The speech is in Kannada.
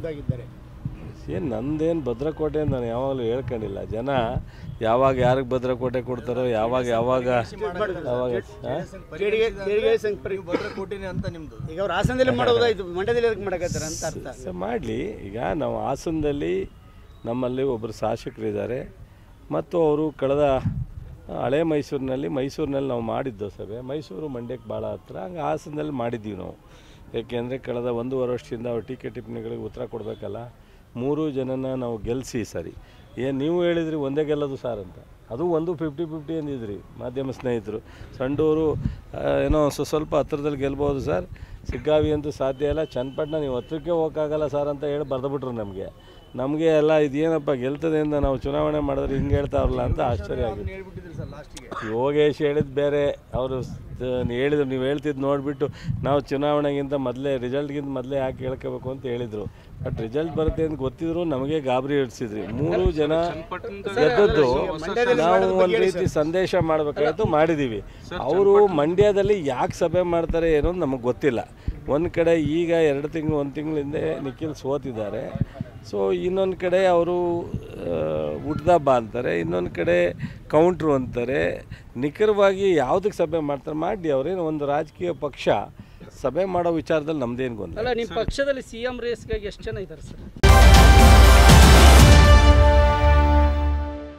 ಮುಂದಾಗಿದ್ದಾರೆ ಏನು ನಂದೇನು ಭದ್ರಕೋಟೆ ಅಂತ ನಾನು ಯಾವಾಗಲೂ ಹೇಳ್ಕೊಂಡಿಲ್ಲ ಜನ ಯಾವಾಗ ಯಾರಿಗೆ ಭದ್ರಕೋಟೆ ಕೊಡ್ತಾರೋ ಯಾವಾಗ ಯಾವಾಗ ಯಾವಾಗ ಆ? ಜೆಡಿಗೆ ಜೆಡಿಗೆ ಸಂಘ ಭದ್ರಕೋಟೆನೇ ಅಂತ ನಿಮ್ದು ಈಗ ಅವ್ರು ಹಾಸನದಲ್ಲಿ ಮಾಡೋದಾಯ್ತು ಮಂಡ್ಯದಲ್ಲಿ ಎದಕ್ಕೆ ಮಾಡಕತ್ತಾರೆ ಅಂತ ಅರ್ಥ ಸ ಮಾಡಲಿ ಈಗ ನಾವು ಹಾಸನದಲ್ಲಿ ನಮ್ಮಲ್ಲಿ ಒಬ್ಬರು ಶಾಸಕರಿದ್ದಾರೆ ಮತ್ತು ಅವರು ಕಳೆದ ಹಳೆ ಮೈಸೂರಿನಲ್ಲಿ ಮೈಸೂರಿನಲ್ಲಿ ನಾವು ಮಾಡಿದ್ದು ಸಭೆ ಮೈಸೂರು ಮಂಡ್ಯಕ್ಕೆ ಭಾಳ ಹತ್ರ ಹಂಗೆ ಹಾಸನದಲ್ಲಿ ಮಾಡಿದ್ದೀವಿ ನಾವು ಏಕೆಂದರೆ ಕಳೆದ ಒಂದೂವರೆ ವರ್ಷದಿಂದ ಅವ್ರ ಟೀಕೆ ಟಿಪ್ಪಣಿಗಳಿಗೆ ಉತ್ತರ ಕೊಡಬೇಕಲ್ಲ ಮೂರು ಜನನ ನಾವು ಗೆಲ್ಲಿಸಿ ಸರಿ ಏನು ನೀವು ಹೇಳಿದ್ರಿ ಒಂದೇ ಗೆಲ್ಲೋದು ಸಾರ್ ಅಂತ ಅದು ಒಂದು ಫಿಫ್ಟಿ ಫಿಫ್ಟಿ ಅಂದಿದ್ರಿ ಮಾಧ್ಯಮ ಸ್ನೇಹಿತರು ಸಂಡೂರು ಆ, ಏನೋ ಸ್ವ ಸ್ವಲ್ಪ ಹತ್ರದಲ್ಲಿ ಗೆಲ್ಬೋದು ಸರ್ ಸಿಗ್ಗಾವಿ ಅಂತೂ ಸಾಧ್ಯ ಇಲ್ಲ ಚನ್ನಪಟ್ಟಣ ನೀವು ಹತ್ರಕ್ಕೆ ಹೋಗೋಕ್ಕಾಗಲ್ಲ ಸರ್ ಅಂತ ಹೇಳಿ ಬರೆದ್ಬಿಟ್ರು ನಮಗೆ ನಮಗೆ ಎಲ್ಲ ಇದೇನಪ್ಪ ಗೆಲ್ತದೆ ಅಂತ ನಾವು ಚುನಾವಣೆ ಮಾಡಿದ್ರೆ ಹಿಂಗೆ ಹೇಳ್ತಾರಲ್ಲ ಅಂತ ಆಶ್ಚರ್ಯ ಆಗಿದೆ ಹೇಳ್ಬಿಟ್ಟಿದ್ರಿ ಸರ್ ಲಾಸ್ಟಿಗೆ ಯೋಗೇಶ್ ಹೇಳಿದ್ದು ಬೇರೆ ಅವರು ಹೇಳಿದ್ರು ನೀವು ಹೇಳ್ತಿದ್ದು ನೋಡಿಬಿಟ್ಟು ನಾವು ಚುನಾವಣೆಗಿಂತ ಮೊದಲೇ ರಿಸಲ್ಟ್ಗಿಂತ ಮೊದಲೇ ಯಾಕೆ ಹೇಳ್ಕೋಬೇಕು ಅಂತ ಹೇಳಿದರು ಬಟ್ ರಿಸಲ್ಟ್ ಬರುತ್ತೆ ಅಂತ ಗೊತ್ತಿದ್ರು ನಮಗೆ ಗಾಬರಿ ಇಡ್ಸಿದ್ರಿ ಮೂರು ಜನ ಗೆದ್ದದ್ದು ನಾವು ಒಂದು ರೀತಿ ಸಂದೇಶ ಮಾಡಬೇಕಾಯ್ತು ಮಾಡಿದ್ದೀವಿ ಅವರು ಮಂಡ್ಯದಲ್ಲಿ ಯಾಕೆ ಸಭೆ ಮಾಡ್ತಾರೆ ಏನೋ ನಮಗೆ ಗೊತ್ತಿಲ್ಲ ಒಂದು ಕಡೆ ಈಗ ಎರಡು ತಿಂಗಳು ಒಂದು ತಿಂಗಳ ಹಿಂದೆ ನಿಖಿಲ್ ಸೋತಿದ್ದಾರೆ ಸೊ ಇನ್ನೊಂದು ಕಡೆ ಅವರು ಹುಟ್ದ ಬಾ ಅಂತಾರೆ ಇನ್ನೊಂದು ಕಡೆ ಕೌಂಟ್ರು ಅಂತಾರೆ ನಿಖರವಾಗಿ ಯಾವುದಕ್ಕೆ ಸಭೆ ಮಾಡ್ತಾರೆ ಮಾಡಿ ಅವ್ರೇನು ಒಂದು ರಾಜಕೀಯ ಪಕ್ಷ ಸಭೆ ಮಾಡೋ ವಿಚಾರದಲ್ಲಿ ನಮ್ದೇನು ಗೊಂದಲ ಅಲ್ಲ ನಿಮ್ಮ ಪಕ್ಷದಲ್ಲಿ ಸಿ ಎಂ ರೇಸ್ಗಾಗಿ ಎಷ್ಟು ಜನ ಇದ್ದಾರೆ ಸರ್